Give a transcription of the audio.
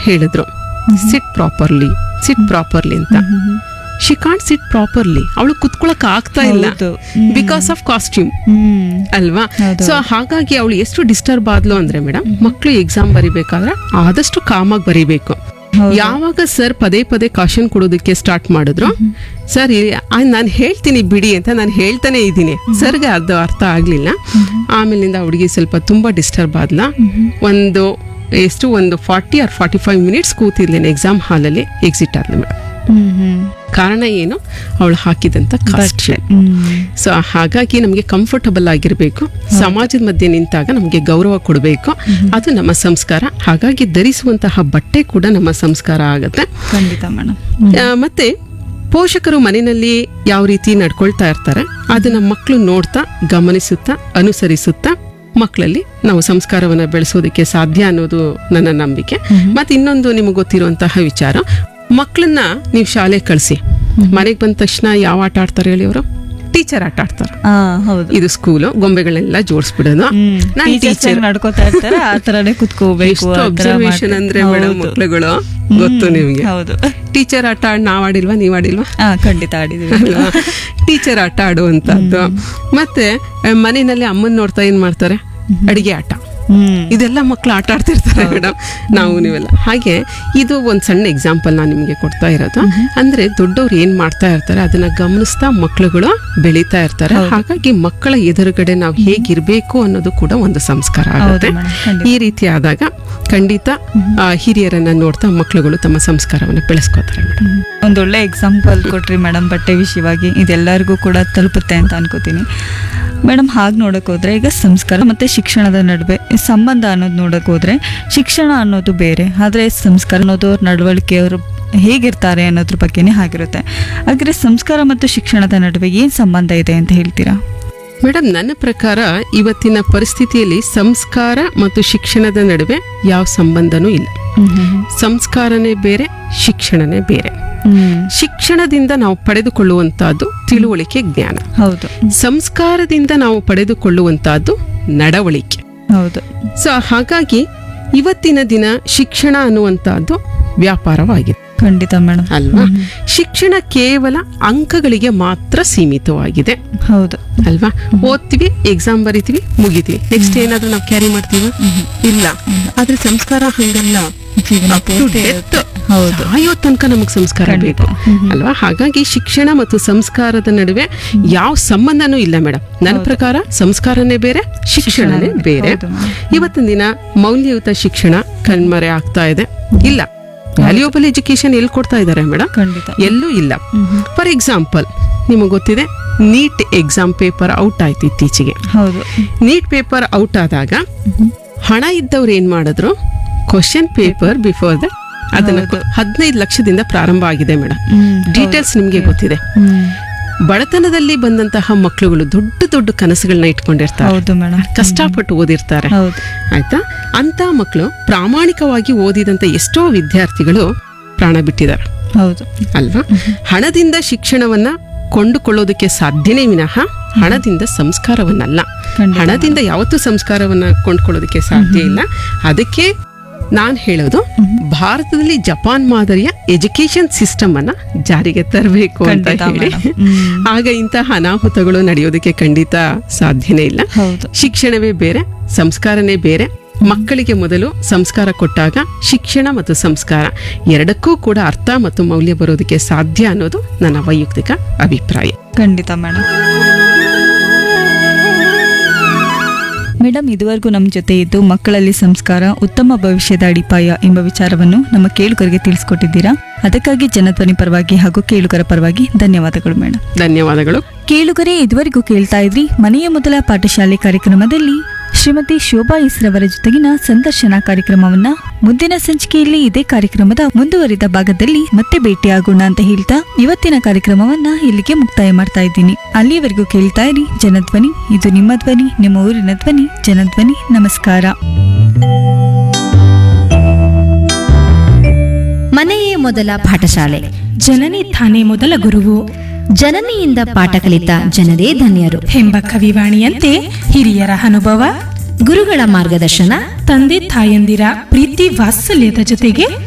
ಹೇಳಿದ್ರು sit properly sit properly ಅಂತ she can't sit properly ಅವಳು ಕುತ್ಕೊಳಕ್ ಆಗ್ತಾ ಇಲ್ಲ ಹೌದು. ಹ್ಮ್. ಬಿಕಾಸ್ ಆಫ್ ಕಾಸ್ಟ್ಯೂಮ್ ಹ್ಮ್ ಅಲ್ವಾ ಹೌದು. ಸೊ ಹಾಗಾಗಿ ಅವಳು ಎಷ್ಟು ಡಿಸ್ಟರ್ಬ್ ಆದ್ಲು ಅಂದ್ರೆ ಮೇಡಮ್ ಮಕ್ಕಳು ಎಕ್ಸಾಮ್ ಬರಿಬೇಕಾದ್ರೆ ಆದಷ್ಟು ಕಾಮಾಗಿ ಬರಿಬೇಕು ಹೌದು. ಯಾವಾಗ ಸರ್ ಪದೇ ಪದೇ ಕಾಶನ್ ಕೊಡೋದಕ್ಕೆ ಸ್ಟಾರ್ಟ್ ಮಾಡಿದ್ರು ಸರ್ ನಾನು ಹೇಳ್ತೀನಿ ಬಿಡಿ ಅಂತ ನಾನು ಹೇಳ್ತಾನೆ ಇದ್ದೀನಿ ಸರ್ಗೆ ಅದು ಅರ್ಥ ಆಗ್ಲಿಲ್ಲ ಆಮೇಲಿಂದ ಹುಡುಗಿ ಸ್ವಲ್ಪ ತುಂಬಾ ಡಿಸ್ಟರ್ಬ್ ಆದ್ಲ ಒಂದು ಎಷ್ಟು ಒಂದು forty or forty five minutes ಕೂತಿದ್ಲೇನೆ ಎಕ್ಸಾಮ್ ಹಾಲಲ್ಲಿ ಎಕ್ಸಿಟ್ ಆದ್ಲು ಮೇಡಮ್ ಹ್ಮ್ ಹ್ಮ್ ಕಾರಣ ಏನು ಅವಳು ಹಾಕಿದಂತ ಕಾಸ್ಟ್ಯೂಮ್ ಹ್ಮ್ ಸೊ ಹಾಗಾಗಿ ನಮಗೆ ಕಂಫರ್ಟಬಲ್ ಆಗಿರಬೇಕು ಸಮಾಜದ ಮಧ್ಯೆ ನಿಂತಾಗ ನಮಗೆ ಗೌರವ ಕೊಡಬೇಕು ಅದು ನಮ್ಮ ಸಂಸ್ಕಾರ ಹಾಗಾಗಿ ಧರಿಸುವಂತಹ ಬಟ್ಟೆ ಕೂಡ ನಮ್ಮ ಸಂಸ್ಕಾರ ಆಗುತ್ತೆ ಖಂಡಿತ ಮೇಡಮ್ ಆ, ಮತ್ತೆ ಪೋಷಕರು ಮನೆಯಲ್ಲಿ ಯಾವ ರೀತಿ ನಡ್ಕೊಳ್ತಾ ಇರ್ತಾರೆ ಅದನ್ನ ಮಕ್ಕಳು ನೋಡ್ತಾ ಗಮನಿಸುತ್ತಾ ಅನುಸರಿಸುತ್ತಾ ಮಕ್ಕಳಲ್ಲಿ ನಾವು ಸಂಸ್ಕಾರವನ್ನ ಬೆಳೆಸೋದಕ್ಕೆ ಸಾಧ್ಯ ಅನ್ನೋದು ನನ್ನ ನಂಬಿಕೆ ಮತ್ತೆ ಇನ್ನೊಂದು ನಿಮಗೆ ಗೊತ್ತಿರುವಂತಹ ವಿಚಾರ ಮಕ್ಕಳನ್ನ ನೀವು ಶಾಲೆ ಕಳಿಸಿ ಮನೆಗೆ ಬಂದ ತಕ್ಷಣ ಯಾವ ಆಟ ಆಡ್ತಾರೆ ಹೇಳಿ ಅವರು ಟೀಚರ್ ಆಟ ಆಡ್ತಾರೆ ಹಾ ಹೌದು ಇದು ಸ್ಕೂಲು ಗೊಂಬೆಗಳನ್ನೆಲ್ಲ ಜೋಡಿಸ್ಬಿಡೋದು ಹ್ಮ್ ನಾನು ಟೀಚರ್ಸ್ ಟೀಚರ್ ನಡ್ಕೋತಾ ಇರ್ತಾರೆ ಆ ತರನೇ ಕುತ್ಕೋಬೇಕು ಎಷ್ಟು ಆ ಥರ ಅಬ್ಸರ್ವೇಷನ್ ಮಾಡ್ತಾರೆ. ಅಂದ್ರೆ ಮೇಡಮ್ ಹೌದು. ಮಕ್ಳುಗಳು ಗೊತ್ತು ನಿಮ್ಗೆ ಹೌದು ಟೀಚರ್ ಆಟ ಆಡ್ ನಾವ್ ಆಡಿಲ್ವಾ ನೀವ್ ಆಡಿಲ್ವಾ ಹಾ ಖಂಡಿತ ಆಡಿದೀವಿ ಅಲ್ವಾ ಟೀಚರ್ ಆಟ ಆಡುವಂತದ್ದು ಮತ್ತೆ ಆ, ಮನೆಯಲ್ಲಿ ಅಮ್ಮನ್ ನೋಡ್ತಾ ಏನ್ ಮಾಡ್ತಾರೆ ಅಡಿಗೆ ಆಟ ಹ್ಮ್ ಇದೆಲ್ಲ ಮಕ್ಳು ಆಟ ಆಡ್ತಿರ್ತಾರೆ ಮೇಡಮ್ ನಾವು ನೀವೆಲ್ಲ ಹಾಗೆ ಇದು ಒಂದ್ ಸಣ್ಣ ಎಕ್ಸಾಂಪಲ್ ನಾನು ನಿಮ್ಗೆ ಕೊಡ್ತಾ ಇರೋದು ಅಂದ್ರೆ ದೊಡ್ಡವ್ರು ಏನ್ ಮಾಡ್ತಾ ಇರ್ತಾರೆ ಅದನ್ನ ಗಮನಿಸ್ತಾ ಮಕ್ಳುಗಳು ಬೆಳೀತಾ ಇರ್ತಾರೆ ಹಾಗಾಗಿ ಮಕ್ಕಳ ಎದುರುಗಡೆ ನಾವು ಹೇಗಿರ್ಬೇಕು ಅನ್ನೋದು ಕೂಡ ಒಂದು ಸಂಸ್ಕಾರ ಆಗುತ್ತೆ madam, ಖಂಡಿತ. ಈ ರೀತಿ ಆದಾಗ ಖಂಡಿತ ಆ, ಹಿರಿಯರನ್ನ ನೋಡ್ತಾ ಮಕ್ಳುಗಳು ತಮ್ಮ ಸಂಸ್ಕಾರವನ್ನು ಬೆಳೆಸ್ಕೋತಾರೆ ಮೇಡಮ್ ಒಂದೊಳ್ಳೆ ಎಕ್ಸಾಂಪಲ್ ಕೊಟ್ರಿ ಮೇಡಮ್ ಬಟ್ಟೆ ವಿಷಯವಾಗಿ ಇದೆಲ್ಲರಿಗೂ ಕೂಡ ತಲುಪುತ್ತೆ ಅಂತ ಅನ್ಕೋತೀನಿ ಮೇಡಮ್ ಹಾಗೆ ನೋಡಕ್ ಹೋದ್ರೆ ಈಗ ಸಂಸ್ಕಾರ ಮತ್ತೆ ಶಿಕ್ಷಣದ ನಡುವೆ ಸಂಬಂಧ ಅನ್ನೋದು ನೋಡಕ್ ಹೋದ್ರೆ ಶಿಕ್ಷಣ ಅನ್ನೋದು ಬೇರೆ ಆದ್ರೆ ಸಂಸ್ಕಾರ ಅನ್ನೋದು ಅವ್ರ ನಡವಳಿಕೆ ಅವರು ಹೇಗಿರ್ತಾರೆ ಅನ್ನೋದ್ರ ಬಗ್ಗೆನೇ ಆಗಿರುತ್ತೆ ಹಾಗಾದ್ರೆ ಸಂಸ್ಕಾರ ಮತ್ತು ಶಿಕ್ಷಣದ ನಡುವೆ ಏನ್ ಸಂಬಂಧ ಇದೆ ಅಂತ ಹೇಳ್ತೀರಾ ಮೇಡಮ್ ನನ್ನ ಪ್ರಕಾರ ಇವತ್ತಿನ ಪರಿಸ್ಥಿತಿಯಲ್ಲಿ ಸಂಸ್ಕಾರ ಮತ್ತು ಶಿಕ್ಷಣದ ನಡುವೆ ಯಾವ ಸಂಬಂಧನೂ ಇಲ್ಲ ಸಂಸ್ಕಾರನೇ ಬೇರೆ ಶಿಕ್ಷಣನೇ ಬೇರೆ ಹ್ಮ್ ಶಿಕ್ಷಣದಿಂದ ನಾವು ಪಡೆದುಕೊಳ್ಳುವಂತಹದ್ದು ತಿಳುವಳಿಕೆ ಜ್ಞಾನ ಹೌದು ಸಂಸ್ಕಾರದಿಂದ ನಾವು ಪಡೆದುಕೊಳ್ಳುವಂತಹದ್ದು ನಡವಳಿಕೆ ಹೌದು ಸೊ ಹಾಗಾಗಿ ಇವತ್ತಿನ ದಿನ ಶಿಕ್ಷಣ ಅನ್ನುವಂತಹದ್ದು ವ್ಯಾಪಾರವಾಗಿದೆ ಖಂಡಿತ ಮೇಡಮ್ ಅಲ್ವಾ ಶಿಕ್ಷಣ ಕೇವಲ ಅಂಕಗಳಿಗೆ ಮಾತ್ರ ಸೀಮಿತವಾಗಿದೆ ಹೌದು ಅಲ್ವಾ ಓದ್ತೀವಿ ಎಕ್ಸಾಮ್ ಬರಿತೀವಿ ಮುಗಿತೀವಿ ನೆಕ್ಸ್ಟ್ ಏನಾದ್ರೂ ನಾವು ಕ್ಯಾರಿ ಮಾಡ್ತೀವ ಇಲ್ಲ ಆದ್ರೆ ಸಂಸ್ಕಾರ ಹಂಗಲ್ಲ ಜೀವನ Up to ಪೂರ್ತಿ death. ಇರುತ್ತೆ. ಹೌದು ಸಾಯೋ ತನಕ ನಮಗ್ ಸಂಸ್ಕಾರ ಖಂಡಿತ. ಬೇಕು ಅಲ್ವಾ ಹಾಗಾಗಿ ಶಿಕ್ಷಣ ಮತ್ತು ಸಂಸ್ಕಾರದ ನಡುವೆ ಯಾವ ಸಂಬಂಧನೂ ಇಲ್ಲ ಮೇಡಮ್ ನನ್ನ ಪ್ರಕಾರ ಸಂಸ್ಕಾರನೇ ಬೇರೆ ಶಿಕ್ಷಣನೇ ಬೇರೆ ಹೌದು madam. ಇವತ್ತಿನ ದಿನ ಮೌಲ್ಯಯುತ ಶಿಕ್ಷಣ ಕಣ್ಮರೆ ಆಗ್ತಾ ಇದೆ ಇಲ್ಲ ವ್ಯಾಲ್ಯೂಬಲ್ ಎಜುಕೇಶನ್ ಎಲ್ಲಿ ಕೊಡ್ತಾ ಇದ್ದಾರೆ ಮೇಡಮ್ ಖಂಡಿತ ಎಲ್ಲೂ ಇಲ್ಲ ಫಾರ್ ಎಕ್ಸಾಂಪಲ್ ನಿಮಗೆ ಗೊತ್ತಿದೆ ನೀಟ್ ಎಕ್ಸಾಮ್ ಪೇಪರ್ ಔಟ್ ಆಯ್ತು ಇತ್ತೀಚೆಗೆ ಹೌದು ನೀಟ್ ಪೇಪರ್ ಔಟ್ ಆದಾಗ ಹಣ ಇದ್ದವ್ರು ಏನ್ ಮಾಡಿದ್ರು ಕ್ವಶನ್ ಪೇಪರ್ ಬಿಫೋರ್ ದ ಅದನ್ನ ಹದಿನೈದು ಲಕ್ಷದಿಂದ ಪ್ರಾರಂಭ ಆಗಿದೆ ಮೇಡಮ್ ಹ್ಮ್. ಡೀಟೇಲ್ಸ್ ನಿಮ್ಗೆ ಗೊತ್ತಿದೆ ಹ್ಮ್. ಬಡತನದಲ್ಲಿ ಬಂದಂತಹ ಮಕ್ಕಳುಗಳು ದೊಡ್ಡ ದೊಡ್ಡ ಕನಸುಗಳನ್ನ ಇಟ್ಕೊಂಡಿರ್ತಾರೆ ಹೌದು ಮೇಡಮ್ ಕಷ್ಟಪಟ್ಟು ಓದಿರ್ತಾರೆ ಹೌದು ಆಯ್ತಾ ಅಂತ ಮಕ್ಕಳು ಪ್ರಾಮಾಣಿಕವಾಗಿ ಓದಿದಂತ ಎಷ್ಟೋ ವಿದ್ಯಾರ್ಥಿಗಳು ಪ್ರಾಣ ಬಿಟ್ಟಿದ್ದಾರೆ ಹೌದು ಅಲ್ವಾ ಹಣದಿಂದ ಶಿಕ್ಷಣವನ್ನ ಕೊಂಡುಕೊಳ್ಳೋದಕ್ಕೆ ಸಾಧ್ಯನೇ ವಿನಃ ಹಣದಿಂದ ಸಂಸ್ಕಾರವನ್ನಲ್ಲ ಖಂಡಿತ. ಹಣದಿಂದ ಯಾವತ್ತೂ ಸಂಸ್ಕಾರವನ್ನ ಕೊಂಡ್ಕೊಳ್ಳೋದಕ್ಕೆ ಸಾಧ್ಯ ಇಲ್ಲ ಅದಕ್ಕೆ ನಾನ್ ಹೇಳೋದು ಭಾರತದಲ್ಲಿ ಜಪಾನ್ ಮಾದರಿಯ ಎಜುಕೇಶನ್ ಸಿಸ್ಟಮ್ ಅನ್ನ ಜಾರಿಗೆ ತರಬೇಕು ಅಂತ ಖಂಡಿತ ಹೇಳಿ madam. ಹ್ಮ್. ಆಗ ಇಂತಹ ಅನಾಹುತಗಳು ನಡೆಯೋದಕ್ಕೆ ಖಂಡಿತ ಸಾಧ್ಯನೇ ಇಲ್ಲ ಹೌದು ಶಿಕ್ಷಣವೇ ಬೇರೆ ಸಂಸ್ಕಾರನೇ ಬೇರೆ ಮಕ್ಕಳಿಗೆ ಮೊದಲು ಸಂಸ್ಕಾರ ಕೊಟ್ಟಾಗ ಶಿಕ್ಷಣ ಮತ್ತು ಸಂಸ್ಕಾರ ಎರಡಕ್ಕೂ ಕೂಡ ಅರ್ಥ ಮತ್ತು ಮೌಲ್ಯ ಬರೋದಕ್ಕೆ ಸಾಧ್ಯ ಅನ್ನೋದು ನನ್ನ ವೈಯಕ್ತಿಕ ಅಭಿಪ್ರಾಯ ಖಂಡಿತ ಮೇಡಮ್ ಮೇಡಮ್ ಇದುವರೆಗೂ ನಮ್ಮ ಜೊತೆ ಇದ್ದು ಮಕ್ಕಳಲ್ಲಿ ಸಂಸ್ಕಾರ ಉತ್ತಮ ಭವಿಷ್ಯದ ಅಡಿಪಾಯ ಎಂಬ ವಿಚಾರವನ್ನು ನಮ್ಮ ಕೇಳುಗರಿಗೆ ತಿಳಿಸ್ಕೊಟ್ಟಿದ್ದೀರಾ ಅದಕ್ಕಾಗಿ ಜನಧ್ವನಿ ಪರವಾಗಿ ಹಾಗೂ ಕೇಳುಗರ ಪರವಾಗಿ ಧನ್ಯವಾದಗಳು ಮೇಡಮ್ ಧನ್ಯವಾದಗಳು ಕೇಳುಗರೆ ಇದುವರೆಗೂ ಕೇಳ್ತಾ ಇದ್ರಿ ಮನೆಯ ಮೊದಲ ಪಾಠಶಾಲೆ ಕಾರ್ಯಕ್ರಮದಲ್ಲಿ ಶ್ರೀಮತಿ ಶೋಭಾ ಇಸ್ರವರ ಜೊತೆಗಿನ ಸಂದರ್ಶನ ಕಾರ್ಯಕ್ರಮವನ್ನ ಮುಂದಿನ ಸಂಚಿಕೆಯಲ್ಲಿ ಇದೇ ಕಾರ್ಯಕ್ರಮದ ಮುಂದುವರಿದ ಭಾಗದಲ್ಲಿ ಮತ್ತೆ ಭೇಟಿಯಾಗೋಣ ಅಂತ ಹೇಳ್ತಾ ಇವತ್ತಿನ ಕಾರ್ಯಕ್ರಮವನ್ನ ಇಲ್ಲಿಗೆ ಮುಕ್ತಾಯ ಮಾಡ್ತಾ ಇದ್ದೀನಿ ಅಲ್ಲಿಯವರೆಗೂ ಕೇಳ್ತಾ ಇರಿ ಜನಧ್ವನಿ ಇದು ನಿಮ್ಮ ಧ್ವನಿ ನಿಮ್ಮ ಊರಿನ ಧ್ವನಿ ಜನಧ್ವನಿ ನಮಸ್ಕಾರ ಮನೆಯೇ ಮೊದಲ ಪಾಠಶಾಲೆ ಜನನಿ ತಾನೇ ಮೊದಲ ಗುರುವು ಜನನಿಯಿಂದ ಪಾಠ ಕಲಿತ ಜನರೇ ಧನ್ಯರು ಎಂಬ ಕವಿವಾಣಿಯಂತೆ ಹಿರಿಯರ ಅನುಭವ ಗುರುಗಳ ಮಾರ್ಗದರ್ಶನ ತಂದೆ ತಾಯಂದಿರ ಪ್ರೀತಿ ವಾತ್ಸಲ್ಯದ ಜೊತೆಗೆ